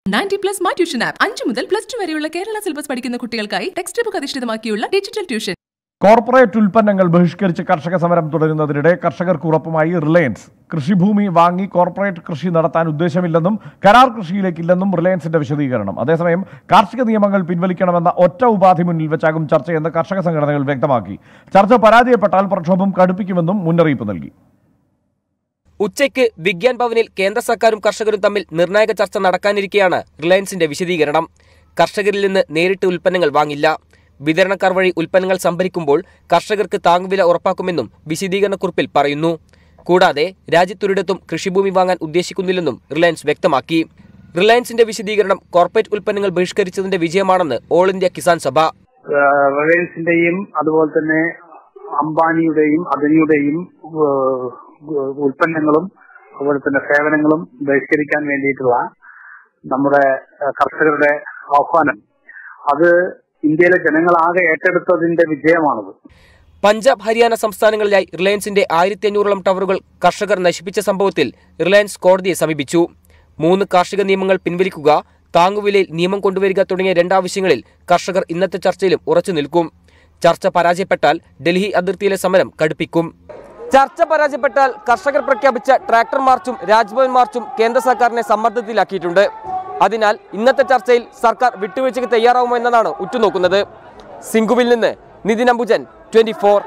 Ninety plus my tuition app അഞ്ചു മുതൽ plus two വരെയുള്ള കേരള സിലബസ് പഠിക്കുന്ന കുട്ടികൾക്കായി ടെക്സ്റ്റ് ബുക്ക് അധിഷ്ഠിതമാക്കിയുള്ള ഡിജിറ്റൽ ട്യൂഷൻ കോർപ്പറേറ്റ് ഉൽപ്പന്നങ്ങൾ ബഹിഷ്കരിച്ച് കർഷക സമരം തുടരുന്നതിനിടെ കർഷകർക്ക് ഉറപ്പുമായി റിലയൻസ് കൃഷിഭൂമി വാങ്ങി കോർപ്പറേറ്റ് കൃഷി നടത്താൻ ഉദ്ദേശമില്ലെന്നും കരാർ കൃഷിയിലേക്കില്ലെന്നും റിലയൻസിന്റെ വിശദീകരണം അതേസമയം കാർഷിക നിയമങ്ങൾ പിൻവലിക്കണമെന്ന ഒറ്റ ഉപാധി മുന്നിൽ വെച്ചാകും ചർച്ചയെന്ന് കർഷക സംഘടനകൾ വ്യക്തമാക്കി ചർച്ച പരാജയപ്പെട്ടാൽ പ്രക്ഷോഭം കടുപ്പിക്കുമെന്നും മുന്നറിയിപ്പ് നൽകി ഉച്ചയ്ക്ക് വിഗ്യാൻ ഭവനിൽ കേന്ദ്ര സർക്കാരും കർഷകരും തമ്മിൽ നിർണായക ചർച്ച നടക്കാനിരിക്കെയാണ് റിലയൻസിന്റെ വിശദീകരണം കർഷകരിൽ നിന്ന് നേരിട്ട് ഉൽപ്പന്നങ്ങൾ വാങ്ങില്ല വിതരണക്കാർ വഴി ഉൽപ്പന്നങ്ങൾ സംഭരിക്കുമ്പോൾ കർഷകർക്ക് താങ്ങുവില ഉറപ്പാക്കുമെന്നും വിശദീകരണക്കുറിപ്പിൽ പറയുന്നു കൂടാതെ രാജ്യത്തൊരിടത്തും കൃഷിഭൂമി വാങ്ങാൻ ഉദ്ദേശിക്കുന്നില്ലെന്നും റിലയൻസ് വ്യക്തമാക്കി റിലയൻസിന്റെ വിശദീകരണം കോർപ്പറേറ്റ് ഉൽപ്പന്നങ്ങൾ ബഹിഷ്കരിച്ചതിന്റെ വിജയമാണെന്ന് ഓൾ ഇന്ത്യ കിസാൻ സഭ റിലയൻസിന്റെയും അതുപോലെ തന്നെ അംബാനിയുടെയും അദനിയുടെയും ഏഹ്, ഉൽപ്പന്നങ്ങളും അതുപോലെ തന്നെ സേവനങ്ങളും ബഹിഷ്കരിക്കാൻ വേണ്ടിയിട്ടുള്ള നമ്മുടെ ഏഹ്, കർഷകരുടെ ആഹ്വാനം അത് ഇന്ത്യയിലെ ജനങ്ങളാകെ ഏറ്റെടുത്തതിന്റെ വിജയമാണത് പഞ്ചാബ് ഹരിയാന സംസ്ഥാനങ്ങളിലായി റിലയൻസിന്റെ ആയിരത്തി അഞ്ഞൂറോളം ടവറുകൾ കർഷകർ നശിപ്പിച്ച സംഭവത്തിൽ റിലയൻസ് കോടതിയെ സമീപിച്ചു മൂന്ന് കാർഷിക നിയമങ്ങൾ പിൻവലിക്കുക താങ്ങുവിലയിൽ നിയമം കൊണ്ടുവരിക തുടങ്ങിയ രണ്ടാവശ്യങ്ങളിൽ കർഷകർ ഇന്നത്തെ ചർച്ചയിലും ഉറച്ചു നിൽക്കും ചർച്ച പരാജയപ്പെട്ടാൽ ഡൽഹി അതിർത്തിയിലെ സമരം കടുപ്പിക്കും ചർച്ച പരാജയപ്പെട്ടാൽ കർഷകർ പ്രഖ്യാപിച്ച ട്രാക്ടർ മാർച്ചും രാജ്ഭവൻ മാർച്ചും കേന്ദ്ര സർക്കാരിനെ സമ്മർദ്ദത്തിലാക്കിയിട്ടുണ്ട് അതിനാൽ ഇന്നത്തെ ചർച്ചയിൽ സർക്കാർ വിട്ടുവീഴ്ചയ്ക്ക് തയ്യാറാവുമോ എന്നതാണ് ഉറ്റുനോക്കുന്നത് സിംഗുവിൽ നിന്ന് നിതിൻ അംബുജൻ ട്വന്റി ഫോർ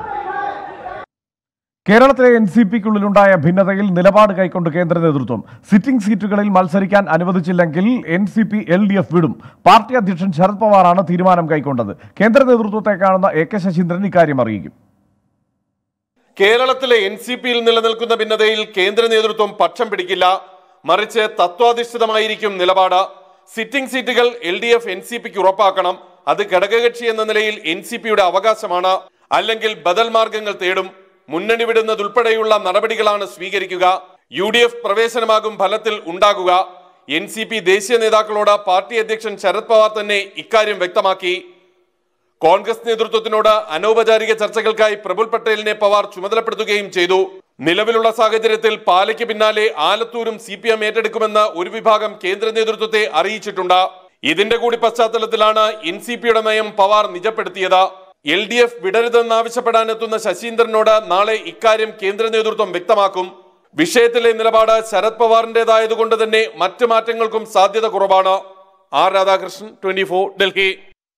കേരളത്തിലെ എൻ സി പിക്കുള്ളിലുണ്ടായ ഭിന്നതയിൽ നിലപാട് കൈക്കൊണ്ട് കേന്ദ്ര നേതൃത്വം സിറ്റിംഗ് സീറ്റുകളിൽ മത്സരിക്കാൻ അനുവദിച്ചില്ലെങ്കിൽ N C P L D F വിടും പാർട്ടി അധ്യക്ഷൻ ശരത് പവാറാണ് തീരുമാനം കൈക്കൊണ്ടത് കേന്ദ്ര നേതൃത്വത്തെ കാണുന്ന എ കെ ശശീന്ദ്രൻ ഇക്കാര്യം അറിയിക്കും കേരളത്തിലെ എൻ സി പിയിൽ നിലനിൽക്കുന്ന ഭിന്നതയിൽ കേന്ദ്ര നേതൃത്വം പക്ഷം പിടിക്കില്ല മറിച്ച് തത്വാധിഷ്ഠിതമായിരിക്കും നിലപാട് സിറ്റിംഗ് സീറ്റുകൾ L D F N C പിക്ക് ഉറപ്പാക്കണം അത് ഘടകകക്ഷി എന്ന നിലയിൽ എൻ സി പിയുടെ അവകാശമാണ് അല്ലെങ്കിൽ ബദൽ മാർഗങ്ങൾ തേടും മുന്നണി വിടുന്നതുൾപ്പെടെയുള്ള നടപടികളാണ് സ്വീകരിക്കുക യു ഡി എഫ് പ്രവേശനമാകും ഫലത്തിൽ ഉണ്ടാകുക എൻ സി പി ദേശീയ നേതാക്കളോട് പാർട്ടി അധ്യക്ഷൻ ശരത് പവാർ തന്നെ ഇക്കാര്യം വ്യക്തമാക്കി കോൺഗ്രസ് നേതൃത്വത്തിനോട് അനൗപചാരിക ചർച്ചകൾക്കായി പ്രഫുൽ പട്ടേലിനെ പവാർ ചുമതലപ്പെടുത്തുകയും ചെയ്തു നിലവിലുള്ള സാഹചര്യത്തിൽ പാലയ്ക്ക് പിന്നാലെ ആലത്തൂരും സി പി എം ഏറ്റെടുക്കുമെന്ന് ഒരു വിഭാഗം കേന്ദ്ര നേതൃത്വത്തെ അറിയിച്ചിട്ടുണ്ട് ഇതിന്റെ കൂടി പശ്ചാത്തലത്തിലാണ് എൻ സി പിയുടെ നയം പവാർ നിജപ്പെടുത്തിയത് എൽ ഡി എഫ് വിടരുതെന്നാവശ്യപ്പെടാനെത്തുന്ന ശശീന്ദ്രനോട് നാളെ ഇക്കാര്യം കേന്ദ്ര നേതൃത്വം വ്യക്തമാക്കും വിഷയത്തിലെ നിലപാട് ശരത് പവാറിന്റേതായതുകൊണ്ട് തന്നെ മറ്റു മാറ്റങ്ങൾക്കും സാധ്യത കുറവാണ് ആർ രാധാകൃഷ്ണൻ ട്വന്റി ഡൽഹി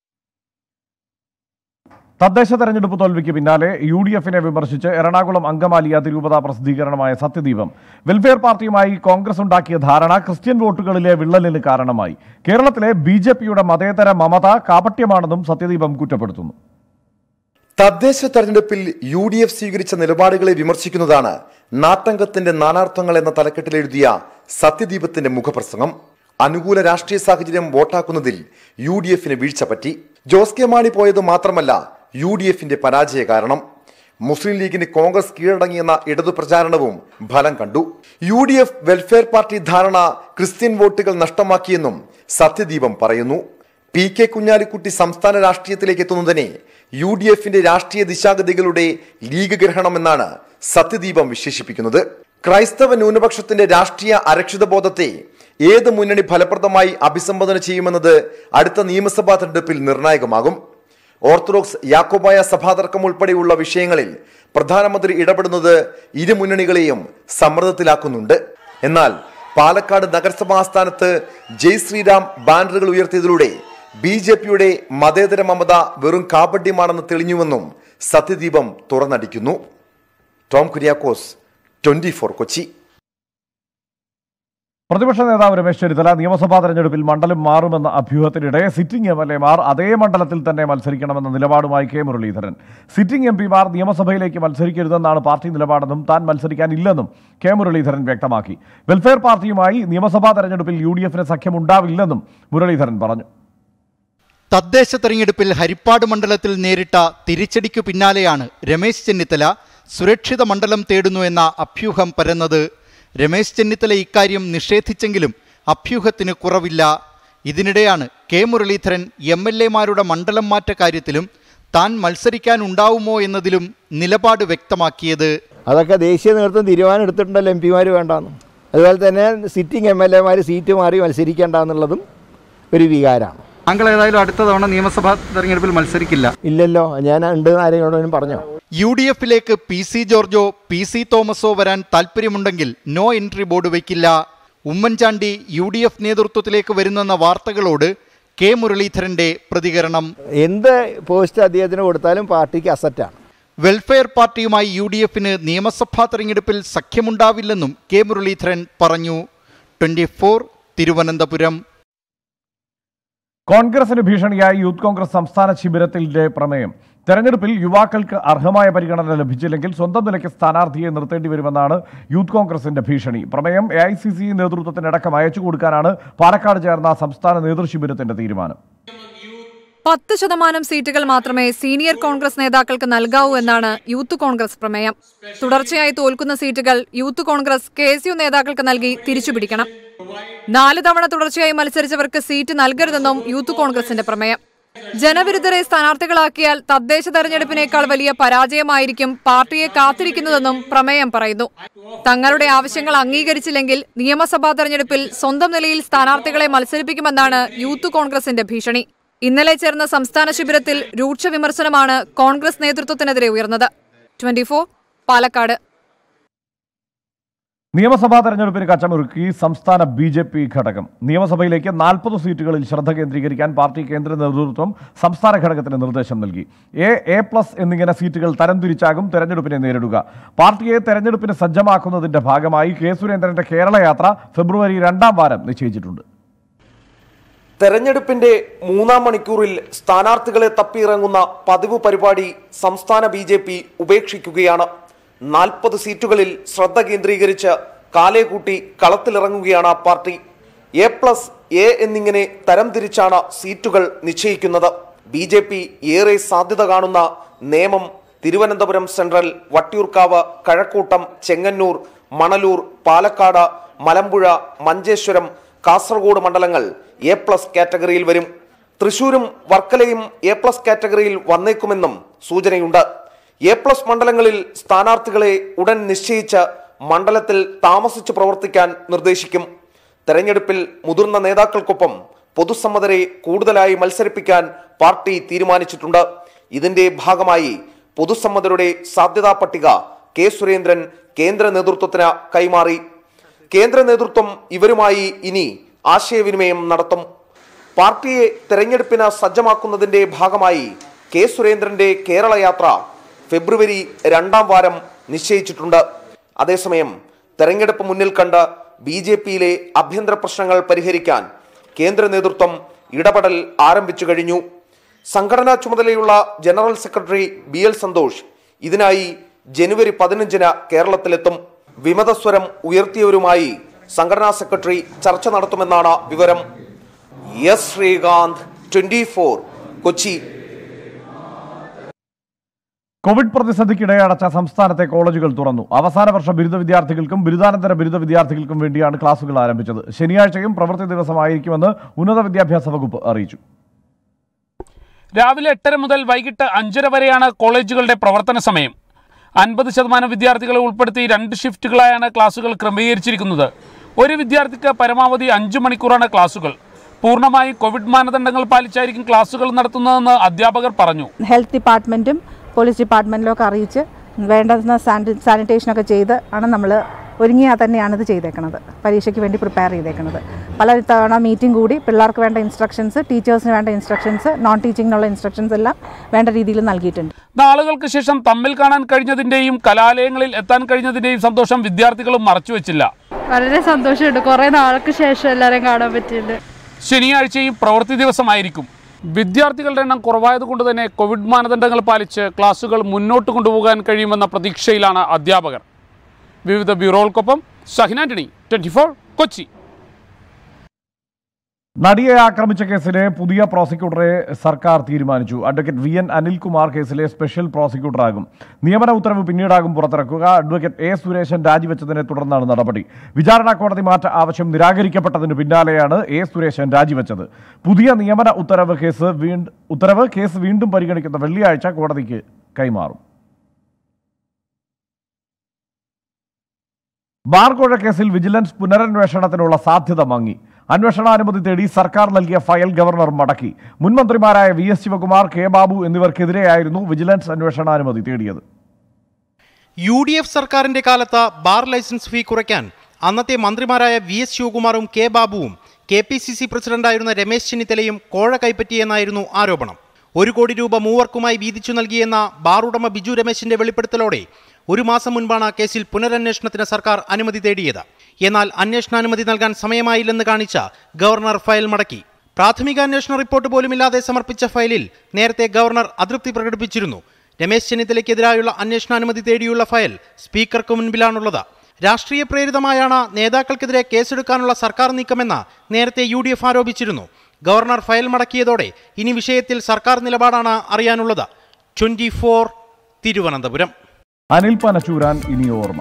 തദ്ദേശ തെരഞ്ഞെടുപ്പ് തോൽവിക്ക് പിന്നാലെ യു ഡി എഫിനെ വിമർശിച്ച് എറണാകുളം അങ്കമാലി അതിരൂപത പ്രസിദ്ധീകരണമായ സത്യദീപം വെൽഫെയർ പാർട്ടിയുമായി കോൺഗ്രസ് ഉണ്ടാക്കിയ ധാരണ ക്രിസ്ത്യൻ വോട്ടുകളിലെ വിള്ളലിന് കാരണമായി കേരളത്തിലെ ബി ജെ പിയുടെ മതേതര മമത കാപട്യമാണെന്നും സത്യദീപം കുറ്റപ്പെടുത്തുന്നു തദ്ദേശ തെരഞ്ഞെടുപ്പിൽ യു ഡി എഫ് സ്വീകരിച്ച നിലപാടുകളെ വിമർശിക്കുന്നതാണ് നാട്ടംഗത്തിന്റെ നാനാർത്ഥങ്ങൾ എന്ന തലക്കെട്ടിൽ എഴുതിയ സത്യദീപത്തിന്റെ മുഖപ്രസംഗം അനുകൂല രാഷ്ട്രീയ സാഹചര്യം വോട്ടാക്കുന്നതിൽ യു ഡി എഫിന് വീഴ്ച പറ്റി ജോസ് കെ മാണി പോയത് മാത്രമല്ല യു ഡി എഫിന്റെ പരാജയ കാരണം മുസ്ലിം ലീഗിന് കോൺഗ്രസ് കീഴടങ്ങിയെന്ന ഇടതു പ്രചാരണവും ഫലം കണ്ടു U D F welfare party ധാരണ ക്രിസ്ത്യൻ വോട്ടുകൾ നഷ്ടമാക്കിയെന്നും സത്യദീപം പറയുന്നു പി കെ കുഞ്ഞാലിക്കുട്ടി സംസ്ഥാന രാഷ്ട്രീയത്തിലേക്ക് എത്തുന്നതിനെ യു ഡി എഫിന്റെ രാഷ്ട്രീയ ദിശാഗതികളുടെ ലീഗ് ഗ്രഹണമെന്നാണ് സത്യദീപം വിശേഷിപ്പിക്കുന്നത് ക്രൈസ്തവ ന്യൂനപക്ഷത്തിന്റെ രാഷ്ട്രീയ അരക്ഷിതബോധത്തെ ഏത് മുന്നണി ഫലപ്രദമായി അഭിസംബോധന ചെയ്യുമെന്നത് അടുത്ത നിയമസഭാ തെരഞ്ഞെടുപ്പിൽ നിർണായകമാകും ഓർത്തഡോക്സ് യാക്കോബായ സഭാതർക്കം ഉൾപ്പെടെയുള്ള വിഷയങ്ങളിൽ പ്രധാനമന്ത്രി ഇടപെടുന്നത് ഇരു മുന്നണികളെയും സമ്മർദ്ദത്തിലാക്കുന്നുണ്ട് എന്നാൽ പാലക്കാട് നഗരസഭാ ആസ്ഥാനത്ത് ജയ് ശ്രീരാം ബാനറുകൾ ഉയർത്തിയതിലൂടെ ബി ജെ പിയുടെ മതേതര മമത വെറും കാപട്യമാണെന്ന് തെളിഞ്ഞുവെന്നും സത്യദീപം തുറന്നടിക്കുന്നു ടോം കുര്യാക്കോസ് ട്വന്റി ഫോർ കൊച്ചി പ്രതിപക്ഷ നേതാവ് രമേശ് ചെന്നിത്തല നിയമസഭാ തെരഞ്ഞെടുപ്പിൽ മണ്ഡലം മാറുമെന്ന അഭ്യൂഹത്തിനിടെ സിറ്റിംഗ് എം എൽ എമാർ അതേ മണ്ഡലത്തിൽ തന്നെ മത്സരിക്കണമെന്ന നിലപാടുമായി കെ മുരളീധരൻ സിറ്റിംഗ് എം പിമാർ നിയമസഭയിലേക്ക് മത്സരിക്കരുതെന്നാണ് പാർട്ടി നിലപാടെന്നും താൻ മത്സരിക്കാനില്ലെന്നും കെ മുരളീധരൻ വ്യക്തമാക്കി വെൽഫെയർ പാർട്ടിയുമായി നിയമസഭാ തെരഞ്ഞെടുപ്പിൽ യു ഡി എഫിന് സഖ്യമുണ്ടാവില്ലെന്നും മുരളീധരൻ പറഞ്ഞു തദ്ദേശ തെരഞ്ഞെടുപ്പിൽ ഹരിപ്പാട് മണ്ഡലത്തിൽ നേരിട്ട തിരിച്ചടിക്കു പിന്നാലെയാണ് രമേശ് ചെന്നിത്തല സുരക്ഷിത മണ്ഡലം തേടുന്നു എന്ന അഭ്യൂഹം പരന്നത് രമേശ് ചെന്നിത്തല ഇക്കാര്യം നിഷേധിച്ചെങ്കിലും അഭ്യൂഹത്തിന് കുറവില്ല ഇതിനിടെയാണ് കെ മുരളീധരൻ എം എൽ എമാരുടെ മണ്ഡലം മാറ്റ കാര്യത്തിലും താൻ മത്സരിക്കാനുണ്ടാവുമോ എന്നതിലും നിലപാട് വ്യക്തമാക്കിയത് അതൊക്കെ ദേശീയ നേതൃത്വം തീരുമാനം എടുത്തിട്ടുണ്ടല്ലോ എം പിമാർ വേണ്ടാന്ന് അതുപോലെ തന്നെ സിറ്റിംഗ് എം എൽ എമാർ സീറ്റ് മാറി മത്സരിക്കേണ്ട എന്നുള്ളതും ഒരു വികാരമാണ് താങ്കൾ ഏതായാലും അടുത്ത തവണ നിയമസഭാ തെരഞ്ഞെടുപ്പിൽ മത്സരിക്കില്ല ഇല്ലല്ലോ ഞാൻ ഉണ്ട് ആരെങ്കിലും പറഞ്ഞോ യു ഡി എഫിലേക്ക് പി സി ജോർജോ പി സി തോമസോ വരാൻ താൽപ്പര്യമുണ്ടെങ്കിൽ നോ എൻട്രി ബോർഡ് വയ്ക്കില്ല ഉമ്മൻചാണ്ടി യു ഡി എഫ് നേതൃത്വത്തിലേക്ക് വരുന്നെന്ന വാർത്തകളോട് കെ മുരളീധരന്റെ പ്രതികരണം എന്ത് പോസ്റ്റ് അദ്ദേഹത്തിന് കൊടുത്താലും പാർട്ടിക്ക് അസറ്റാണ് വെൽഫെയർ പാർട്ടിയുമായി യു ഡി എഫിന് നിയമസഭാ തെരഞ്ഞെടുപ്പിൽ സഖ്യമുണ്ടാവില്ലെന്നും കെ മുരളീധരൻ പറഞ്ഞു ട്വന്റി ഫോർ തിരുവനന്തപുരം കോൺഗ്രസിന് ഭീഷണിയായി യൂത്ത് കോൺഗ്രസ് സംസ്ഥാന ശിബിരത്തിന്റെ പ്രമേയം തെരഞ്ഞെടുപ്പിൽ യുവാക്കൾക്ക് അർഹമായ പരിഗണന ലഭിച്ചില്ലെങ്കിൽ സ്വന്തം നിലയ്ക്ക് സ്ഥാനാർത്ഥിയെ നിർത്തേണ്ടി വരുമെന്നാണ് യൂത്ത് കോൺഗ്രസിന്റെ ഭീഷണി പ്രമേയം എ ഐ സി സി നേതൃത്വത്തിനടക്കം അയച്ചു കൊടുക്കാനാണ് പാലക്കാട് ചേർന്ന സംസ്ഥാന നേതൃശിബിരത്തിന്റെ തീരുമാനം പത്ത് ശതമാനം സീറ്റുകൾ മാത്രമേ സീനിയർ കോൺഗ്രസ് നേതാക്കൾക്ക് നൽകാവൂ എന്നാണ് യൂത്ത് കോൺഗ്രസ് പ്രമേയം തുടർച്ചയായി തോൽക്കുന്ന സീറ്റുകൾ youth Congress K S U നേതാക്കൾക്ക് നൽകി തിരിച്ചുപിടിക്കണം നാല് തവണ തുടർച്ചയായി മത്സരിച്ചവർക്ക് സീറ്റ് നൽകരുതെന്നും യൂത്ത് കോൺഗ്രസിന്റെ പ്രമേയം ജനവിരുദ്ധരെ സ്ഥാനാർത്ഥികളാക്കിയാൽ തദ്ദേശ തെരഞ്ഞെടുപ്പിനേക്കാൾ വലിയ പരാജയമായിരിക്കും പാർട്ടിയെ കാത്തിരിക്കുന്നതെന്നും പ്രമേയം പറയുന്നു തങ്ങളുടെ ആവശ്യങ്ങൾ അംഗീകരിച്ചില്ലെങ്കിൽ നിയമസഭാ തെരഞ്ഞെടുപ്പിൽ സ്വന്തം നിലയിൽ സ്ഥാനാർത്ഥികളെ മത്സരിപ്പിക്കുമെന്നാണ് യൂത്ത് കോൺഗ്രസിന്റെ ഭീഷണി ഇന്നലെ ചേർന്ന സംസ്ഥാന ശിബിരത്തിൽ രൂക്ഷ വിമർശനമാണ് കോൺഗ്രസ് നേതൃത്വത്തിനെതിരെ ഉയർന്നത് ട്വന്റി പാലക്കാട് നിയമസഭാ തെരഞ്ഞെടുപ്പിന് കച്ചമൊരുക്കി സംസ്ഥാന ബി ജെ പി ഘടകം നിയമസഭയിലേക്ക് നാൽപ്പത് സീറ്റുകളിൽ ശ്രദ്ധ കേന്ദ്രീകരിക്കാൻ പാർട്ടി കേന്ദ്ര നേതൃത്വം സംസ്ഥാന ഘടകത്തിന് നിർദ്ദേശം നൽകി എ എ പ്ലസ് എന്നിങ്ങനെ സീറ്റുകൾ തരംതിരിച്ചാകും തെരഞ്ഞെടുപ്പിനെ നേരിടുക പാർട്ടിയെ തെരഞ്ഞെടുപ്പിന് സജ്ജമാക്കുന്നതിന്റെ ഭാഗമായി കെ സുരേന്ദ്രന്റെ കേരള യാത്ര ഫെബ്രുവരി രണ്ടാം വാരം നിശ്ചയിച്ചിട്ടുണ്ട് തെരഞ്ഞെടുപ്പിന്റെ മൂന്നാം മണിക്കൂറിൽ സ്ഥാനാർത്ഥികളെ തപ്പിയിറങ്ങുന്ന പതിവ് പരിപാടി സംസ്ഥാന ബി ജെ പി ഉപേക്ഷിക്കുകയാണ് നാൽപ്പത് സീറ്റുകളിൽ ശ്രദ്ധ കേന്ദ്രീകരിച്ച് കാലേകൂട്ടി കളത്തിലിറങ്ങുകയാണ് പാർട്ടി എ പ്ലസ് എ എന്നിങ്ങനെ തരംതിരിച്ചാണ് സീറ്റുകൾ നിശ്ചയിക്കുന്നത് ബി ജെ പി ഏറെ സാധ്യത കാണുന്ന നേമം തിരുവനന്തപുരം സെൻട്രൽ വട്ടിയൂർക്കാവ് കഴക്കൂട്ടം ചെങ്ങന്നൂർ മണലൂർ പാലക്കാട് മലമ്പുഴ മഞ്ചേശ്വരം കാസർഗോഡ് മണ്ഡലങ്ങൾ എ പ്ലസ് കാറ്റഗറിയിൽ വരും തൃശൂരും വർക്കലയും എ പ്ലസ് കാറ്റഗറിയിൽ വന്നേക്കുമെന്നും സൂചനയുണ്ട് എ പ്ലസ് മണ്ഡലങ്ങളിൽ സ്ഥാനാർത്ഥികളെ ഉടൻ നിശ്ചയിച്ച് മണ്ഡലത്തിൽ താമസിച്ച് പ്രവർത്തിക്കാൻ നിർദ്ദേശിക്കും തെരഞ്ഞെടുപ്പിൽ മുതിർന്ന നേതാക്കൾക്കൊപ്പം പൊതുസമ്മതരെ കൂടുതലായി മത്സരിപ്പിക്കാൻ പാർട്ടി തീരുമാനിച്ചിട്ടുണ്ട് ഇതിന്റെ ഭാഗമായി പൊതുസമ്മതരുടെ സാധ്യതാ പട്ടിക കെ സുരേന്ദ്രൻ കേന്ദ്ര നേതൃത്വത്തിന് കൈമാറി കേന്ദ്ര നേതൃത്വം ഇവരുമായി ഇനി ആശയവിനിമയം നടത്തും പാർട്ടിയെ തെരഞ്ഞെടുപ്പിന് സജ്ജമാക്കുന്നതിന്റെ ഭാഗമായി കെ സുരേന്ദ്രന്റെ കേരള യാത്ര ഫെബ്രുവരി രണ്ടാം വാരം നിശ്ചയിച്ചിട്ടുണ്ട് അതേസമയം തെരഞ്ഞെടുപ്പ് മുന്നിൽ കണ്ട് ബി ജെ പിയിലെ ആഭ്യന്തര പ്രശ്നങ്ങൾ പരിഹരിക്കാൻ കേന്ദ്ര നേതൃത്വം ഇടപെടൽ ആരംഭിച്ചു കഴിഞ്ഞു സംഘടനാ ചുമതലയുള്ള general secretary B L Santhosh ഇതിനായി ജനുവരി പതിനഞ്ചിന് കേരളത്തിലെത്തും വിമതസ്വരം ഉയർത്തിയവരുമായി സംഘടനാ സെക്രട്ടറി ചർച്ച നടത്തുമെന്നാണ് വിവരം S Sreekanth twenty Kochi Covid പ്രതിസന്ധിക്കിടെ അടച്ച സംസ്ഥാനത്തെ കോളേജുകൾ തുറന്നു അവസാന വർഷ ബിരുദ വിദ്യാർത്ഥികൾക്കും ബിരുദാനന്തര ബിരുദ വിദ്യാർത്ഥികൾക്കും വേണ്ടിയാണ് ക്ലാസുകൾ ആരംഭിച്ചത് ശനിയാഴ്ചയും പ്രവൃത്തി ദിവസമായിരിക്കുമെന്ന് ഉന്നത വിദ്യാഭ്യാസ വകുപ്പ് അറിയിച്ചു രാവിലെ എട്ടര മുതൽ വൈകിട്ട് അഞ്ചര വരെയാണ് കോളേജുകളുടെ പ്രവർത്തന സമയം അൻപത് ശതമാനം വിദ്യാർത്ഥികളെ ഉൾപ്പെടുത്തി രണ്ട് ഷിഫ്റ്റുകളായാണ് ക്ലാസുകൾ ക്രമീകരിച്ചിരിക്കുന്നത് ഒരു വിദ്യാർത്ഥിക്ക് പരമാവധി അഞ്ചു മണിക്കൂറാണ് ക്ലാസുകൾ പൂർണ്ണമായും കോവിഡ് മാനദണ്ഡങ്ങൾ പാലിച്ചായിരിക്കും ക്ലാസുകൾ നടത്തുന്നതെന്ന് അധ്യാപകർ പറഞ്ഞു ഹെൽത്ത് ഡിപ്പാർട്ട്മെൻറ്റും പോലീസ് ഡിപ്പാർട്ട്മെൻറ്റിലും ഒക്കെ അറിയിച്ച് വേണ്ടുന്ന സാനി സാനിറ്റേഷനൊക്കെ ചെയ്ത് ആണ് നമ്മൾ ഒരുങ്ങിയാൽ തന്നെയാണ് ഇത് ചെയ്തേക്കുന്നത് പരീക്ഷയ്ക്ക് വേണ്ടി പ്രിപ്പയർ ചെയ്തേക്കുന്നത് പല തവണ മീറ്റിംഗ് കൂടി പിള്ളേർക്ക് വേണ്ട ഇൻസ്ട്രക്ഷൻസ് ടീച്ചേഴ്സിന് വേണ്ട ഇൻസ്ട്രക്ഷൻസ് നോൺ ടീച്ചിങ്ങിനുള്ള ഇൻസ്ട്രക്ഷൻസ് എല്ലാം വേണ്ട രീതിയിൽ നൽകിയിട്ടുണ്ട് നാളുകൾക്ക് ശേഷം തമ്മിൽ കാണാൻ കഴിഞ്ഞതിന്റെയും കലാലയങ്ങളിൽ എത്താൻ കഴിഞ്ഞതിന്റെയും സന്തോഷം വിദ്യാർത്ഥികളും മറച്ചുവെച്ചില്ല വളരെ സന്തോഷമുണ്ട് കുറേ നാൾക്ക് ശേഷം എല്ലാവരെയും കാണാൻ പറ്റിയിട്ടുണ്ട് ശനിയാഴ്ചയും പ്രവൃത്തി ദിവസമായിരിക്കും വിദ്യാർത്ഥികളുടെ എണ്ണം കുറവായതുകൊണ്ട് തന്നെ കോവിഡ് മാനദണ്ഡങ്ങൾ പാലിച്ച് ക്ലാസുകൾ മുന്നോട്ട് കൊണ്ടുപോകാൻ കഴിയുമെന്ന പ്രതീക്ഷയിലാണ് അധ്യാപകർ വിവിധ ബ്യൂറോകൾക്കൊപ്പം ഷഹിൻ ആന്റണി ട്വന്റി കൊച്ചി നടിയെ ആക്രമിച്ച കേസിലെ പുതിയ പ്രോസിക്യൂട്ടറെ സർക്കാർ തീരുമാനിച്ചു അഡ്വക്കേറ്റ് വി എൻ അനിൽകുമാർ കേസിലെ സ്പെഷ്യൽ പ്രോസിക്യൂട്ടറാകും നിയമന ഉത്തരവ് പിന്നീടാകും പുറത്തിറക്കുക അഡ്വക്കേറ്റ് എ സുരേശൻ രാജിവെച്ചതിനെ തുടർന്നാണ് നടപടി വിചാരണ കോടതി മാറ്റ ആവശ്യം നിരാകരിക്കപ്പെട്ടതിന് പിന്നാലെയാണ് എ സുരേശൻ രാജിവെച്ചത് പുതിയ നിയമന ഉത്തരവ് കേസ് വീണ്ടും ഉത്തരവ് കേസ് വീണ്ടും പരിഗണിക്കുന്ന വെള്ളിയാഴ്ച കോടതിക്ക് കൈമാറും ബാർകോഴ കേസിൽ വിജിലൻസ് പുനരന്വേഷണത്തിനുള്ള സാധ്യത മങ്ങി അന്വേഷണാനുമതി തേടി സർക്കാർ നൽകിയ ഫയൽ ഗവർണർ മടക്കി മുൻ മന്ത്രിമാരായ V S Sivakumar K Babu എന്നിവർക്കെതിരെയായിരുന്നു വിജിലൻസ് അന്വേഷണാനുമതി തേടിയത് യു ഡി എഫ് സർക്കാരിന്റെ കാലത്ത് ബാർ ലൈസൻസ് ഫീ കുറയ്ക്കാൻ അന്നത്തെ മന്ത്രിമാരായ വി എസ് ശിവകുമാറും കെ ബാബുവും കെ പി സി സി പ്രസിഡന്റായിരുന്ന രമേശ് ചെന്നിത്തലയും കോഴ കൈപ്പറ്റിയെന്നായിരുന്നു ആരോപണം ഒരു കോടി രൂപ മൂവർക്കുമായി വീതിച്ചു നൽകിയെന്ന ബാർ ഉടമ ബിജു രമേശിന്റെ വെളിപ്പെടുത്തലോടെ ഒരു മാസം മുൻപാണ് കേസിൽ പുനരന്വേഷണത്തിന് സർക്കാർ അനുമതി തേടിയത് എന്നാൽ അന്വേഷണാനുമതി നൽകാൻ സമയമായില്ലെന്ന് കാണിച്ച ഗവർണർ ഫയൽ മടക്കി പ്രാഥമിക അന്വേഷണ റിപ്പോർട്ട് പോലുമില്ലാതെ സമർപ്പിച്ച ഫയലിൽ നേരത്തെ ഗവർണർ അതൃപ്തി പ്രകടിപ്പിച്ചിരുന്നു രമേശ് ചെന്നിത്തലയ്ക്കെതിരായുള്ള അന്വേഷണാനുമതി തേടിയുള്ള ഫയൽ സ്പീക്കർക്ക് മുൻപിലാണുള്ളത് രാഷ്ട്രീയ പ്രേരിതമായാണ് നേതാക്കൾക്കെതിരെ കേസെടുക്കാനുള്ള സർക്കാർ നീക്കമെന്ന് നേരത്തെ യു ഡി എഫ് ആരോപിച്ചിരുന്നു ഗവർണർ ഫയൽ മടക്കിയതോടെ ഇനി വിഷയത്തിൽ സർക്കാർ നിലപാടാണ് അറിയാനുള്ളത് ട്വന്റി ഫോർ തിരുവനന്തപുരം അനിൽ പനച്ചൂരാൻ ഇനി ഓർമ്മ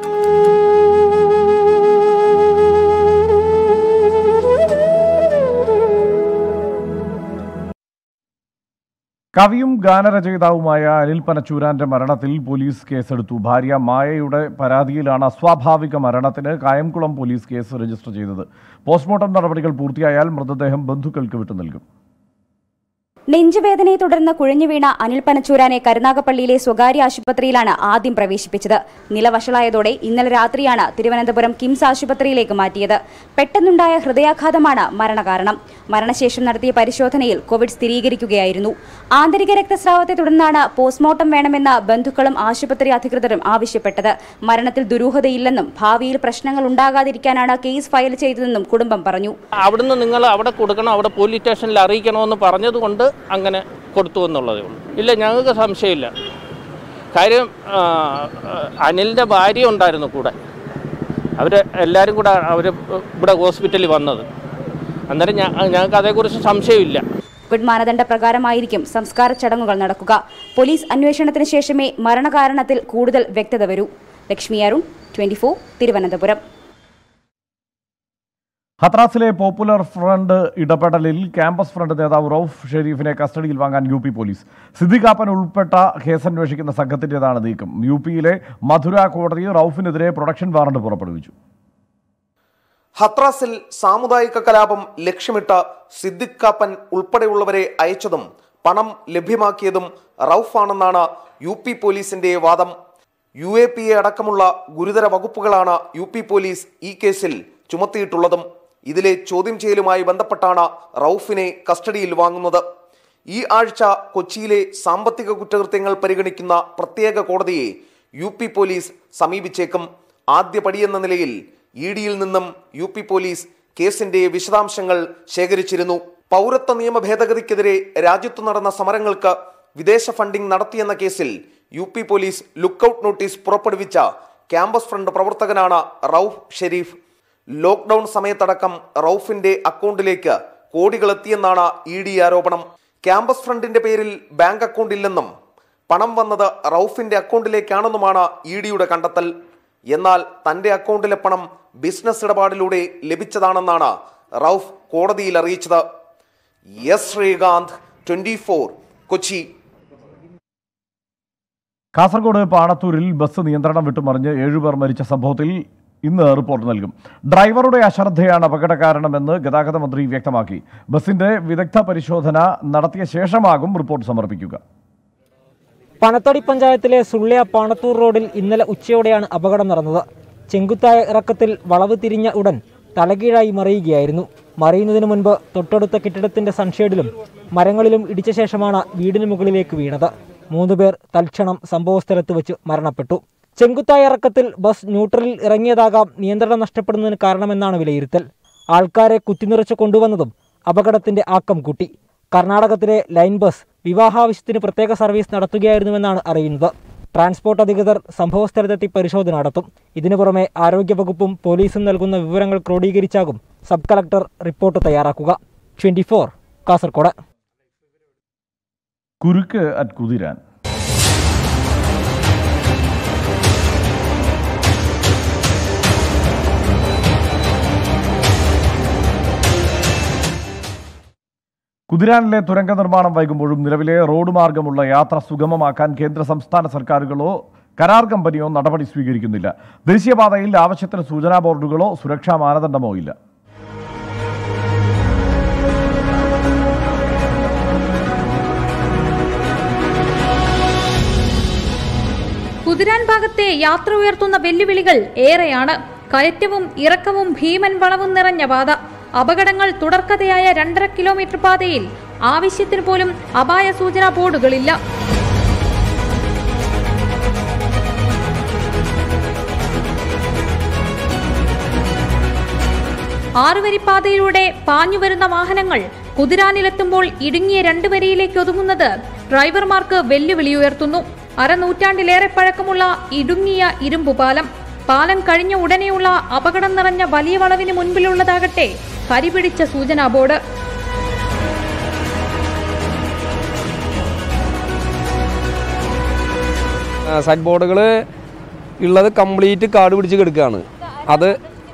കവിയും ഗാനരചയിതാവുമായ അനിൽ പനച്ചൂരാന്റെ മരണത്തിൽ പോലീസ് കേസെടുത്തു ഭാര്യ മായയുടെ പരാതിയിലാണ് അസ്വാഭാവിക മരണത്തിന് കായംകുളം പോലീസ് കേസ് രജിസ്റ്റർ ചെയ്തത് പോസ്റ്റ്മോർട്ടം നടപടികൾ പൂർത്തിയായാൽ മൃതദേഹം ബന്ധുക്കൾക്ക് വിട്ടു നൽകും നെഞ്ചുവേദനയെ തുടർന്ന് കുഴഞ്ഞു വീണ അനിൽ പനച്ചൂരാനെ കരുനാഗപ്പള്ളിയിലെ സ്വകാര്യ ആശുപത്രിയിലാണ് ആദ്യം പ്രവേശിപ്പിച്ചത് നില വഷളായതോടെ ഇന്നലെ രാത്രിയാണ് തിരുവനന്തപുരം കിംസ് ആശുപത്രിയിലേക്ക് മാറ്റിയത് പെട്ടെന്നുണ്ടായ ഹൃദയാഘാതമാണ് മരണകാരണം മരണശേഷം നടത്തിയ പരിശോധനയിൽ കോവിഡ് സ്ഥിരീകരിക്കുകയായിരുന്നു ആന്തരിക രക്തസ്രാവത്തെ തുടർന്നാണ് പോസ്റ്റ്മോർട്ടം വേണമെന്ന് ബന്ധുക്കളും ആശുപത്രി അധികൃതരും ആവശ്യപ്പെട്ടത് മരണത്തിൽ ദുരൂഹതയില്ലെന്നും ഭാവിയിൽ പ്രശ്നങ്ങൾ ഉണ്ടാകാതിരിക്കാനാണ് കേസ് ഫയൽ ചെയ്തതെന്നും കുടുംബം പറഞ്ഞു അവിടുന്ന് നിങ്ങൾ അവിടെ കൊടുക്കണം അവിടെ പോലീസ് സ്റ്റേഷനിൽ അറിയിക്കണമെന്ന് പറഞ്ഞതുകൊണ്ട് അങ്ങനെ കൊടുത്തു എന്നുള്ളതേ ഉള്ളൂ ഇല്ല ഞങ്ങൾക്ക് സംശയമില്ല കാര്യം ആ, അനിലിൻ്റെ ഭാര്യ ഉണ്ടായിരുന്നു കൂടെ അവർ എല്ലാവരും കൂടെ അവർ ഇവിടെ ഹോസ്പിറ്റലിൽ വന്നത് അന്നേരം ഞ- ഞങ്ങൾക്ക് അതേക്കുറിച്ച് സംശയമില്ല കോവിഡ് മാനദണ്ഡ പ്രകാരമായിരിക്കും സംസ്കാര ചടങ്ങുകൾ നടക്കുക പോലീസ് അന്വേഷണത്തിന് ശേഷമേ മരണകാരണത്തിൽ കൂടുതൽ വ്യക്തത വരൂ ലക്ഷ്മി അരുൺ ട്വന്റി തിരുവനന്തപുരം ഹത്രാസിലെ പോപ്പുലർ ഫ്രണ്ട് ഇടപെടലിൽ ക്യാമ്പസ് ഫ്രണ്ട് നേതാവ് റൌഫ് ഷെരീഫിനെ കസ്റ്റഡിയിൽ വാങ്ങാൻ യു പി പോലീസ് സിദ്ദിഖാപ്പൻ ഉൾപ്പെട്ട കേസന്വേഷിക്കുന്ന സംഘത്തിൻ്റെതാണ് നീക്കം യു പിയിലെ മധുര കോടതി റൌഫിനെതിരെ പ്രൊഡക്ഷൻ വാറണ്ട് പുറപ്പെടുവിച്ചു ഹത്രാസിൽ സാമുദായിക കലാപം ലക്ഷ്യമിട്ട് സിദ്ദിഖ് കാപ്പൻ ഉൾപ്പെടെയുള്ളവരെ അയച്ചതും പണം ലഭ്യമാക്കിയതും റൌഫാണെന്നാണ് യു പി പോലീസിന്റെ വാദം യു എ പി എ അടക്കമുള്ള ഗുരുതര വകുപ്പുകളാണ് യു പി പോലീസ് ഈ കേസിൽ ചുമത്തിയിട്ടുള്ളതും ഇതിലെ ചോദ്യം ചെയ്യലുമായി ബന്ധപ്പെട്ടാണ് റൌഫിനെ കസ്റ്റഡിയിൽ വാങ്ങുന്നത് ഈ ആഴ്ച കൊച്ചിയിലെ സാമ്പത്തിക കുറ്റകൃത്യങ്ങൾ പരിഗണിക്കുന്ന പ്രത്യേക കോടതിയെ യു പി പോലീസ് സമീപിച്ചേക്കും ആദ്യ പടിയെന്ന നിലയിൽ ഇ ഡിയിൽ നിന്നും യു പി പോലീസ് കേസിന്റെ വിശദാംശങ്ങൾ ശേഖരിച്ചിരുന്നു പൗരത്വ നിയമ ഭേദഗതിക്കെതിരെ രാജ്യത്തു നടന്ന സമരങ്ങൾക്ക് വിദേശ ഫണ്ടിംഗ് നടത്തിയെന്ന കേസിൽ U P police lookout notice പുറപ്പെടുവിച്ച ക്യാമ്പസ് ഫ്രണ്ട് പ്രവർത്തകനാണ് റൌഫ് ഷെരീഫ് ലോക്ക്ഡൌൺ സമയത്തടക്കം റൌഫിന്റെ അക്കൗണ്ടിലേക്ക് കോടികൾ എത്തിയെന്നാണ് ഇ ഡി ആരോപണം ക്യാമ്പസ് ഫ്രണ്ടിന്റെ പേരിൽ ബാങ്ക് അക്കൗണ്ട് ഇല്ലെന്നും പണം വന്നത് റൌഫിന്റെ അക്കൗണ്ടിലേക്കാണെന്നുമാണ് ഇ ഡിയുടെ കണ്ടെത്തൽ എന്നാൽ തന്റെ അക്കൗണ്ടിലെ പണം ബിസിനസ് ഇടപാടിലൂടെ ലഭിച്ചതാണെന്നാണ് റൌഫ് കോടതിയിൽ അറിയിച്ചത് എസ് ശ്രീകാന്ത് ട്വന്റി കൊച്ചി കാസർഗോഡ് പാണത്തൂരിൽ ബസ് നിയന്ത്രണം വിട്ടുമറിഞ്ഞ് ഏഴുപേർ മരിച്ച സംഭവത്തിൽ ഇന്ന് റിപ്പോർട്ട് നൽകും ഡ്രൈവറുടെ അശ്രദ്ധയാണ് അപകട കാരണമെന്ന് ഗതാഗത മന്ത്രി വ്യക്തമാക്കി ബസിന്റെ വിദഗ്ധ പരിശോധന നടത്തിയ ശേഷമാകും റിപ്പോർട്ട് സമർപ്പിക്കുക പണത്തടി പഞ്ചായത്തിലെ സുള്ളിയ പാണത്തൂർ റോഡിൽ ഇന്നലെ ഉച്ചയോടെയാണ് അപകടം നടന്നത് ചെങ്കുത്തായ ഇറക്കത്തിൽ വളവ് തിരിഞ്ഞ ഉടൻ തലകീഴായി മറിയുകയായിരുന്നു മറിയുന്നതിന് മുൻപ് തൊട്ടടുത്ത കെട്ടിടത്തിന്റെ സൺഷേഡിലും മരങ്ങളിലും ഇടിച്ച ശേഷമാണ് വീടിന് മുകളിലേക്ക് വീണത് മൂന്നുപേർ തൽക്ഷണം സംഭവസ്ഥലത്ത് വെച്ച് മരണപ്പെട്ടു ചെങ്കുത്തായ ഇറക്കത്തിൽ ബസ് ന്യൂട്രലിൽ ഇറങ്ങിയതാകാം നിയന്ത്രണം നഷ്ടപ്പെടുന്നതിന് കാരണമെന്നാണ് വിലയിരുത്തൽ ആൾക്കാരെ കുത്തിനിറച്ച് കൊണ്ടുവന്നതും അപകടത്തിന്റെ ആക്കം കൂട്ടി കർണാടകത്തിലെ ലൈൻ ബസ് വിവാഹാവശ്യത്തിന് പ്രത്യേക സർവീസ് നടത്തുകയായിരുന്നുവെന്നാണ് അറിയുന്നത് ട്രാൻസ്പോർട്ട് അധികൃതർ സംഭവസ്ഥലത്തെത്തി പരിശോധന നടത്തും ഇതിനു പുറമെ ആരോഗ്യവകുപ്പും പോലീസും നൽകുന്ന വിവരങ്ങൾ ക്രോഡീകരിച്ചാകും സബ് കളക്ടർ റിപ്പോർട്ട് തയ്യാറാക്കുക ട്വന്റി കാസർഗോഡ് കുരുക്ക് അറ്റ് കുതിരാൻ കുതിരാനിലെ തുരങ്ക നിർമ്മാണം വൈകുമ്പോഴും നിലവിലെ റോഡ് മാർഗമുള്ള യാത്ര സുഗമമാക്കാൻ കേന്ദ്ര സംസ്ഥാന സർക്കാരുകളോ കരാർ കമ്പനിയോ നടപടി സ്വീകരിക്കുന്നില്ല ദേശീയപാതയിൽ ആവശ്യത്തിന് സൂചനാ ബോർഡുകളോ സുരക്ഷാ മാനദണ്ഡമോ ഇല്ല കുതിരാൻ ഭാഗത്തെ യാത്ര ഉയർത്തുന്ന വെല്ലുവിളികൾ ഏറെയാണ് കയറ്റവും ഇറക്കവും ഭീമൻ വളവും നിറഞ്ഞ പാത അപകടങ്ങൾ തുടർക്കഥയായ രണ്ടര കിലോമീറ്റർ പാതയിൽ ആവശ്യത്തിന് പോലും അപായ സൂചനാ ബോർഡുകളില്ല ആറുവരിപ്പാതയിലൂടെ പാഞ്ഞുവരുന്ന വാഹനങ്ങൾ കുതിരാനിലെത്തുമ്പോൾ ഇടുങ്ങിയ രണ്ട് വരിയിലേക്ക് ഒതുങ്ങുന്നത് ഡ്രൈവർമാർക്ക് വെല്ലുവിളി ഉയർത്തുന്നു അരനൂറ്റാണ്ടിലേറെ പഴക്കമുള്ള ഇടുങ്ങിയ ഇരുമ്പുപാലം പാലം കഴിഞ്ഞ ഉടനെയുള്ള അപകടം നിറഞ്ഞ വലിയ വളവിന് മുൻപിലുള്ളതാകട്ടെ കരിപിടിച്ച സൂചനാ ബോർഡ് സൈഡ് ബോർഡുകൾ ഉള്ളത് കംപ്ലീറ്റ് കാട് പിടിച്ച് കിടക്കുകയാണ് അത്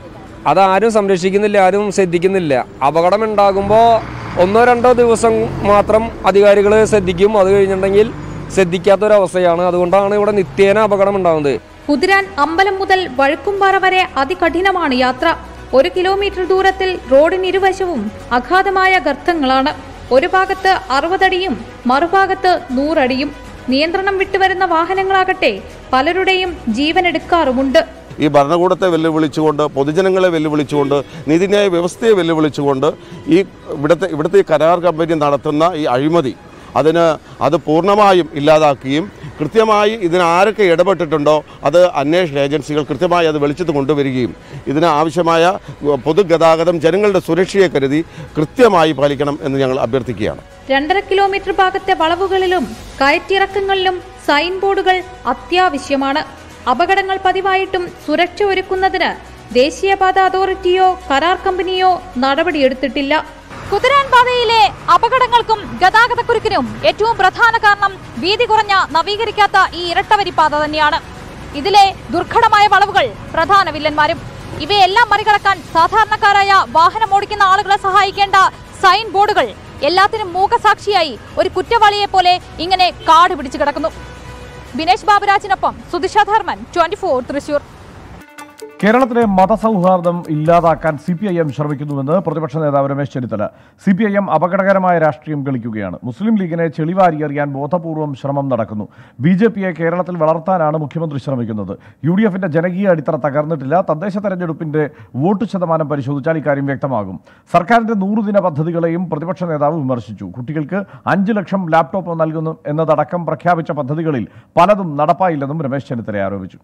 അതാരും സംരക്ഷിക്കുന്നില്ല ആരും ശ്രദ്ധിക്കുന്നില്ല അപകടം ഉണ്ടാകുമ്പോൾ ഒന്നോ രണ്ടോ ദിവസം മാത്രം അധികാരികൾ ശ്രദ്ധിക്കും അത് കഴിഞ്ഞിട്ടുണ്ടെങ്കിൽ ശ്രദ്ധിക്കാത്തൊരവസ്ഥയാണ് അതുകൊണ്ടാണ് ഇവിടെ നിത്യേന അപകടം ഉണ്ടാകുന്നത് കുതിരാൻ അമ്പലം മുതൽ വഴുക്കുംപാറ വരെ അതികഠിനമാണ് യാത്ര ഒരു കിലോമീറ്റർ ദൂരത്തിൽ റോഡിനിരുവശവും അഗാധമായ ഗർത്തങ്ങളാണ് ഒരു ഭാഗത്ത് അറുപതടിയും മറുഭാഗത്ത് നൂറടിയും നിയന്ത്രണം വിട്ടുവരുന്ന വാഹനങ്ങളാകട്ടെ പലരുടെയും ജീവനെടുക്കാറുമുണ്ട് ഈ ഭരണകൂടത്തെ വെല്ലുവിളിച്ചുകൊണ്ട് പൊതുജനങ്ങളെ വെല്ലുവിളിച്ചുകൊണ്ട് നീതിന്യായ വ്യവസ്ഥയെ വെല്ലുവിളിച്ചുകൊണ്ട് ഈ ഇവിടുത്തെ ഇവിടുത്തെ ഈ കരാർ കമ്പനി നടത്തുന്ന ഈ അഴിമതി അതിന് അത് പൂർണ്ണമായും ഇല്ലാതാക്കുകയും കൃത്യമായി ഇതിന് ആരൊക്കെ ഇടപെട്ടിട്ടുണ്ടോ അത് അന്വേഷണ ഏജൻസികൾ കൃത്യമായി അത് വെളിച്ചത്ത് കൊണ്ടുവരികയും ഇതിന് ആവശ്യമായ പൊതുഗതാഗതം ജനങ്ങളുടെ സുരക്ഷയെ കരുതി കൃത്യമായി പാലിക്കണം എന്ന് ഞങ്ങൾ അഭ്യർത്ഥിക്കുകയാണ് രണ്ടര കിലോമീറ്റർ ഭാഗത്തെ വളവുകളിലും കയറ്റിറക്കങ്ങളിലും സൈൻ ബോർഡുകൾ അത്യാവശ്യമാണ് അപകടങ്ങൾ പതിവായിട്ടും സുരക്ഷ ഒരുക്കുന്നതിന് ദേശീയപാത അതോറിറ്റിയോ കരാർ കമ്പനിയോ നടപടിയെടുത്തിട്ടില്ല കുതിരാൻ പാതയിലെ അപകടങ്ങൾക്കും ഗതാഗതക്കുരുക്കിനും ഏറ്റവും പ്രധാന കാരണം വീതി കുറഞ്ഞ നവീകരിക്കാത്ത ഈ ഇരട്ടവരി പാത തന്നെയാണ് ഇതിലെ ദുർഘടമായ വളവുകൾ പ്രധാന വില്ലന്മാരും ഇവയെല്ലാം മറികടക്കാൻ സാധാരണക്കാരായ വാഹനം ഓടിക്കുന്ന ആളുകളെ സഹായിക്കേണ്ട സൈൻ ബോർഡുകൾ എല്ലാത്തിനും മൂകസാക്ഷിയായി ഒരു കുറ്റവാളിയെ പോലെ ഇങ്ങനെ കാട് പിടിച്ചു കിടക്കുന്നു ബിനേഷ് ബാബുരാജിനൊപ്പം സുധിഷ ധർമ്മൻ ട്വന്റി ഫോർ തൃശൂർ കേരളത്തിലെ മതസൗഹാർദ്ദം ഇല്ലാതാക്കാൻ സി പി ഐ എം ശ്രമിക്കുന്നുവെന്ന് പ്രതിപക്ഷ നേതാവ് Ramesh Chennithala C P I M അപകടകരമായ രാഷ്ട്രീയം കളിക്കുകയാണ് മുസ്ലിം ലീഗിനെ ചെളിവാരി എറിയാൻ ബോധപൂർവം ശ്രമം നടക്കുന്നു ബി ജെ പിയെ കേരളത്തിൽ വളർത്താനാണ് മുഖ്യമന്ത്രി ശ്രമിക്കുന്നത് യു ഡി എഫിന്റെ ജനകീയ അടിത്തറ തകർന്നിട്ടില്ല തദ്ദേശ തെരഞ്ഞെടുപ്പിന്റെ വോട്ട് ശതമാനം പരിശോധിച്ചാൽ ഇക്കാര്യം വ്യക്തമാകും സർക്കാരിന്റെ നൂറുദിന പദ്ധതികളെയും പ്രതിപക്ഷ നേതാവ് വിമർശിച്ചു കുട്ടികൾക്ക് അഞ്ച് ലക്ഷം ലാപ്ടോപ്പ് നൽകുന്നു എന്നതടക്കം പ്രഖ്യാപിച്ച പദ്ധതികളിൽ പലതും നടപ്പായില്ലെന്നും രമേശ് ചെന്നിത്തല ആരോപിച്ചു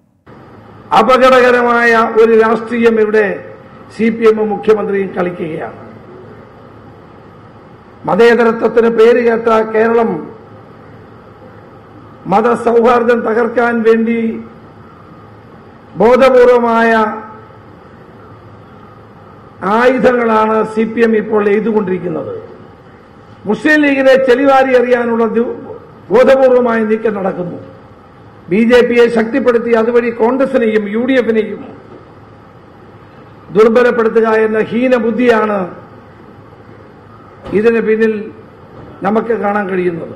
അപകടകരമായ ഒരു രാഷ്ട്രീയം ഇവിടെ സി പി എമ്മും മുഖ്യമന്ത്രിയും കളിക്കുകയാണ് മതേതരത്വത്തിന് പേര് കേട്ട കേരളം മതസൗഹാർദ്ദം തകർക്കാൻ വേണ്ടി ബോധപൂർവമായ ആയുധങ്ങളാണ് സി പി എം ഇപ്പോൾ എഴുതുകൊണ്ടിരിക്കുന്നത് മുസ്ലിം ലീഗിനെ ചെളിവാരി എറിയാനുള്ള ദു- ബോധപൂർവമായ നീക്കം നടക്കുന്നു ബി ജെ പിയെ ശക്തിപ്പെടുത്തി അതുവഴി കോൺഗ്രസിനെയും യു ഡി എഫിനെയും ദുർബലപ്പെടുത്തുക എന്ന ഹീനബുദ്ധിയാണ് ഇതിന് പിന്നിൽ നമുക്ക് കാണാൻ കഴിയുന്നത്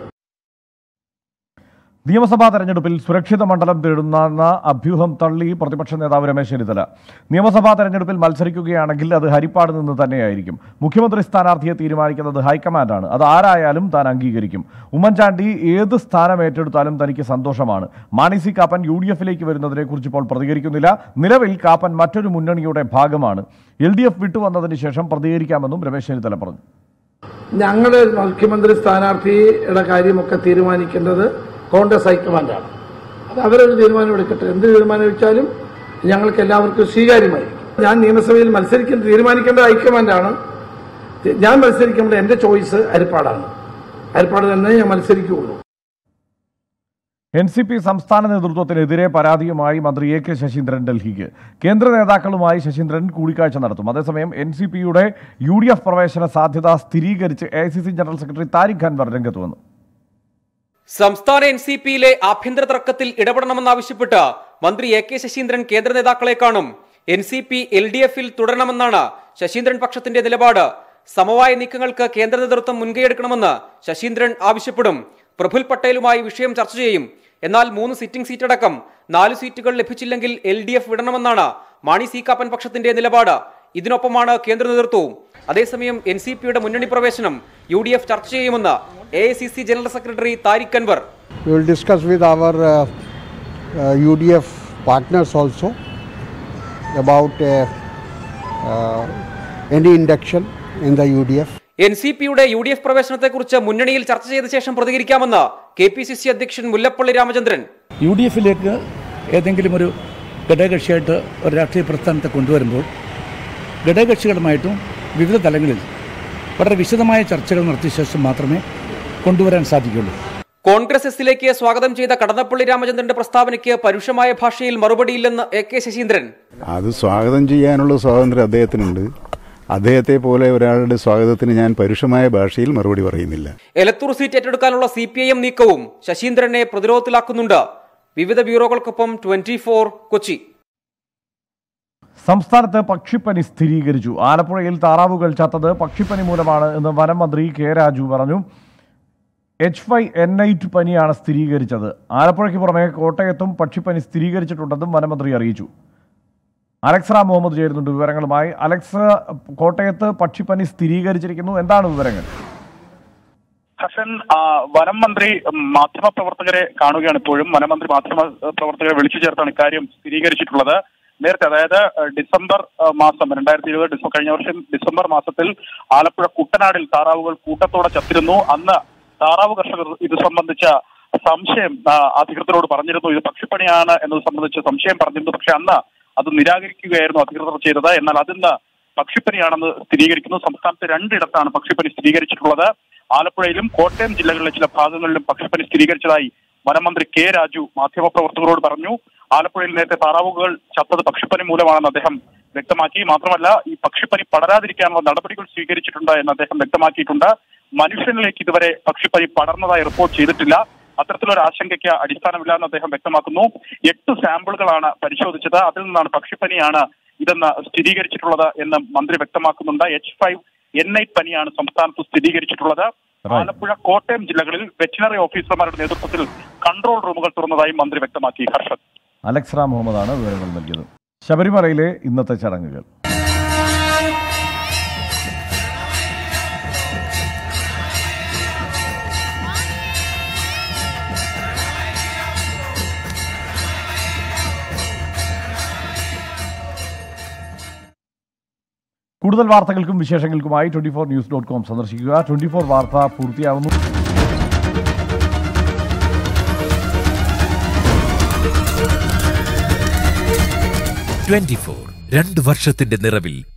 നിയമസഭാ തെരഞ്ഞെടുപ്പിൽ സുരക്ഷിത മണ്ഡലം തേടുന്ന അഭ്യൂഹം തള്ളി പ്രതിപക്ഷ നേതാവ് രമേശ് ചെന്നിത്തല നിയമസഭാ തെരഞ്ഞെടുപ്പിൽ മത്സരിക്കുകയാണെങ്കിൽ അത് ഹരിപ്പാട് നിന്ന് തന്നെയായിരിക്കും മുഖ്യമന്ത്രി സ്ഥാനാർത്ഥിയെ തീരുമാനിക്കുന്നത് ഹൈക്കമാൻഡാണ് അത് ആരായാലും താൻ അംഗീകരിക്കും ഉമ്മൻചാണ്ടി ഏത് സ്ഥാനം ഏറ്റെടുത്താലും തനിക്ക് സന്തോഷമാണ് Mani C Kappan U D എഫിലേക്ക് വരുന്നതിനെക്കുറിച്ച് ഇപ്പോൾ പ്രതികരിക്കുന്നില്ല നിലവിൽ കാപ്പൻ മറ്റൊരു മുന്നണിയുടെ ഭാഗമാണ് എൽ ഡി എഫ് വിട്ടുവന്നതിന് ശേഷം പ്രതികരിക്കാമെന്നും രമേശ് ചെന്നിത്തല പറഞ്ഞു ഞങ്ങളുടെ മുഖ്യമന്ത്രി സ്ഥാനാർത്ഥിയുടെ കാര്യമൊക്കെ തീരുമാനിക്കേണ്ടത് കോൺഗ്രസ് ഹൈക്കമാൻഡാണ് അത് അവരൊരു തീരുമാനം എടുക്കട്ടെ എന്ത് തീരുമാനം വെച്ചാലും ഞങ്ങൾക്ക് എല്ലാവർക്കും സ്വീകാര്യമായിരിക്കും ഞാൻ നിയമസഭയിൽ മത്സരിക്കുന്ന തീരുമാനിക്കേണ്ട ഹൈക്കമാൻഡാണ് ഞാൻ മത്സരിക്കുമ്പോൾ എന്റെ ചോയ്സ് ഹരിപ്പാടാണ് ഹരിപ്പാട് തന്നെ ഞാൻ മത്സരിക്കുകയുള്ളൂ എൻ സി പി സംസ്ഥാന നേതൃത്വത്തിനെതിരെ പരാതിയുമായി മന്ത്രി എ കെ ശശീന്ദ്രൻ ഡൽഹിക്ക് കേന്ദ്ര നേതാക്കളുമായി ശശീന്ദ്രൻ കൂടിക്കാഴ്ച നടത്തും അതേസമയം എൻ സി പിയുടെ യു ഡി എഫ് പ്രവേശന സാധ്യത സ്ഥിരീകരിച്ച് A I C C general secretary Tariq Anwar രംഗത്ത് വന്നു സംസ്ഥാന എൻ സി പിയിലെ ആഭ്യന്തര തർക്കത്തിൽ ഇടപെടണമെന്നാവശ്യപ്പെട്ട് മന്ത്രി എ കെ ശശീന്ദ്രൻ കേന്ദ്ര നേതാക്കളെ കാണും N C P L D എഫിൽ തുടരണമെന്നാണ് ശശീന്ദ്രൻ പക്ഷത്തിന്റെ നിലപാട് സമവായ നീക്കങ്ങൾക്ക് കേന്ദ്ര നേതൃത്വം മുൻകൈയെടുക്കണമെന്ന് ശശീന്ദ്രൻ ആവശ്യപ്പെടും പ്രഫുൽ പട്ടേലുമായി വിഷയം ചർച്ച ചെയ്യും എന്നാൽ മൂന്ന് സിറ്റിംഗ് സീറ്റടക്കം നാല് സീറ്റുകൾ ലഭിച്ചില്ലെങ്കിൽ എൽ ഡി എഫ് വിടണമെന്നാണ് മാണി സി കാപ്പൻ പക്ഷത്തിന്റെ നിലപാട് ഇതിനൊപ്പമാണ് കേന്ദ്ര നേതൃത്വവും അതേസമയം എൻ സി പിയുടെ മുന്നണി പ്രവേശനം യു ഡി എഫ് ചർച്ച ചെയ്യുമെന്ന് A I C C general secretary Tariq Anwar We will discuss with our uh, uh, UDF partners also about uh, uh, any induction in the UDF. N C പിയുടെ U D F പ്രവേശനത്തെക്കുറിച്ച് മുന്നണിയിൽ ചർച്ച ചെയ്ത ശേഷം പ്രതികരിക്കാമെന്ന് K P C C അധ്യക്ഷൻ Mullappally Ramachandran U D എഫിലേക്ക് ഏതെങ്കിലും ഒരു ഘടകകക്ഷിയായിട്ട് ഒരു രാഷ്ട്രീയ പ്രസ്ഥാനത്തെ കൊണ്ടുവരുമ്പോൾ ഘടകകക്ഷികളുമായിട്ടും വിവിധ തലങ്ങളിൽ വളരെ വിശദമായ ചർച്ചകൾ നടത്തിയ ശേഷം മാത്രമേ കൊണ്ടുവരാൻ സാധിക്കുള്ളൂ കോൺഗ്രസ് എസിലേക്ക് സ്വാഗതം ചെയ്ത കടന്നപ്പള്ളി രാമചന്ദ്രന്റെ പ്രസ്താവനയ്ക്ക് പരുഷമായ ഭാഷയിൽ മറുപടിയില്ലെന്ന് എ കെ ശശീന്ദ്രൻ അത് സ്വാഗതം ചെയ്യാനുള്ള സ്വാതന്ത്ര്യം അദ്ദേഹത്തിനുണ്ട് അദ്ദേഹത്തെ പോലെ ഒരാളുടെ സ്വാഗതത്തിന് ഞാൻ പരുഷമായ ഭാഷയിൽ മറുപടി പറയുന്നില്ല എലത്തൂർ സീറ്റ് ഏറ്റെടുക്കാനുള്ള സി പി ഐ എം നീക്കവും ശശീന്ദ്രനെ പ്രതിരോധത്തിലാക്കുന്നുണ്ട് വിവിധ ബ്യൂറോകൾക്കൊപ്പം ട്വന്റി ഫോർ കൊച്ചി സംസ്ഥാനത്ത് പക്ഷിപ്പനി സ്ഥിരീകരിച്ചു ആലപ്പുഴയിൽ താറാവുകൾ ചത്തത് പക്ഷിപ്പനി മൂലമാണ് എന്ന് വനം മന്ത്രി കെ രാജു പറഞ്ഞു എച്ച് ഫൈവ് എൻ എയ്റ്റ് പനിയാണ് സ്ഥിരീകരിച്ചത് ആലപ്പുഴയ്ക്ക് പുറമെ കോട്ടയത്തും പക്ഷിപ്പനി സ്ഥിരീകരിച്ചിട്ടുണ്ടെന്നും വനമന്ത്രി അറിയിച്ചു അലക്സ് റാം മുഹമ്മദ് ചേരുന്നുണ്ട് വിവരങ്ങളുമായി അലക്സ് കോട്ടയത്ത് പക്ഷിപ്പനി സ്ഥിരീകരിച്ചിരിക്കുന്നു എന്താണ് വിവരങ്ങൾ ഹസൻ ആ, വനം മന്ത്രി മാധ്യമ പ്രവർത്തകരെ കാണുകയാണ് ഇപ്പോഴും വനമന്ത്രി മാധ്യമ പ്രവർത്തകരെ വിളിച്ചു ചേർത്താണ് ഇക്കാര്യം സ്ഥിരീകരിച്ചിട്ടുള്ളത് നേരത്തെ അതായത് ഏഹ്, ഡിസംബർ ഏഹ്, മാസം രണ്ടായിരത്തി ഇരുപത് ഡിസംബർ കഴിഞ്ഞ വർഷം ഡിസംബർ മാസത്തിൽ ആലപ്പുഴ കുട്ടനാടിൽ താറാവുകൾ കൂട്ടത്തോടെ ചത്തിരുന്നു അന്ന് താറാവ് കർഷകർ ഇത് സംബന്ധിച്ച സംശയം ആ, അധികൃതരോട് പറഞ്ഞിരുന്നു ഇത് പക്ഷിപ്പണിയാണ് എന്നത് സംബന്ധിച്ച് സംശയം പറഞ്ഞിരുന്നു പക്ഷെ അന്ന് അത് നിരാകരിക്കുകയായിരുന്നു അധികൃതർ ചെയ്തത് എന്നാൽ അതിന്ന് പക്ഷിപ്പനിയാണെന്ന് സ്ഥിരീകരിക്കുന്നു സംസ്ഥാനത്ത് രണ്ടിടത്താണ് പക്ഷിപ്പനി സ്ഥിരീകരിച്ചിട്ടുള്ളത് ആലപ്പുഴയിലും കോട്ടയം ജില്ലകളിലെ ചില ഭാഗങ്ങളിലും പക്ഷിപ്പനി സ്ഥിരീകരിച്ചതായി വനമന്ത്രി കെ രാജു മാധ്യമപ്രവർത്തകരോട് പറഞ്ഞു ആലപ്പുഴയിൽ നേരത്തെ താറാവുകൾ ചത്തത് പക്ഷിപ്പനി മൂലമാണെന്ന് അദ്ദേഹം വ്യക്തമാക്കി മാത്രമല്ല ഈ പക്ഷിപ്പനി പടരാതിരിക്കാനുള്ള നടപടികൾ സ്വീകരിച്ചിട്ടുണ്ട് എന്ന് അദ്ദേഹം വ്യക്തമാക്കിയിട്ടുണ്ട് മനുഷ്യനിലേക്ക് ഇതുവരെ പക്ഷിപ്പനി പടർന്നതായി റിപ്പോർട്ട് ചെയ്തിട്ടില്ല അത്തരത്തിലൊരു ആശങ്കയ്ക്ക് അടിസ്ഥാനമില്ല എന്ന് അദ്ദേഹം വ്യക്തമാക്കുന്നു എട്ട് സാമ്പിളുകളാണ് പരിശോധിച്ചത് അതിൽ നിന്നാണ് പക്ഷിപ്പനിയാണ് ഇതെന്ന് സ്ഥിരീകരിച്ചിട്ടുള്ളത് എന്ന് മന്ത്രി വ്യക്തമാക്കുന്നുണ്ട് എച്ച് ഫൈവ് എൻ ഐ പനിയാണ് സംസ്ഥാനത്ത് സ്ഥിരീകരിച്ചിട്ടുള്ളത് ആലപ്പുഴ കോട്ടയം ജില്ലകളിൽ വെറ്റിനറി ഓഫീസർമാരുടെ നേതൃത്വത്തിൽ കൺട്രോൾ റൂമുകൾ തുറന്നതായി മന്ത്രി വ്യക്തമാക്കി ഹർഷദ് അലക്സ് റാം മുഹമ്മദാണ് വിവരങ്ങൾ നൽകിയത് ശബരിമലയിലെ ഇന്നത്തെ ചടങ്ങുകൾ കൂടുതൽ വാർത്തകൾക്കും വിശേഷങ്ങൾക്കുമായി twenty four news dot com സന്ദർശിക്കുക ട്വന്റി ഫോർ വാർത്ത പൂർത്തിയാവുന്നു ട്വന്റി ഫോർ രണ്ട് വർഷത്തിന്റെ നിറവിൽ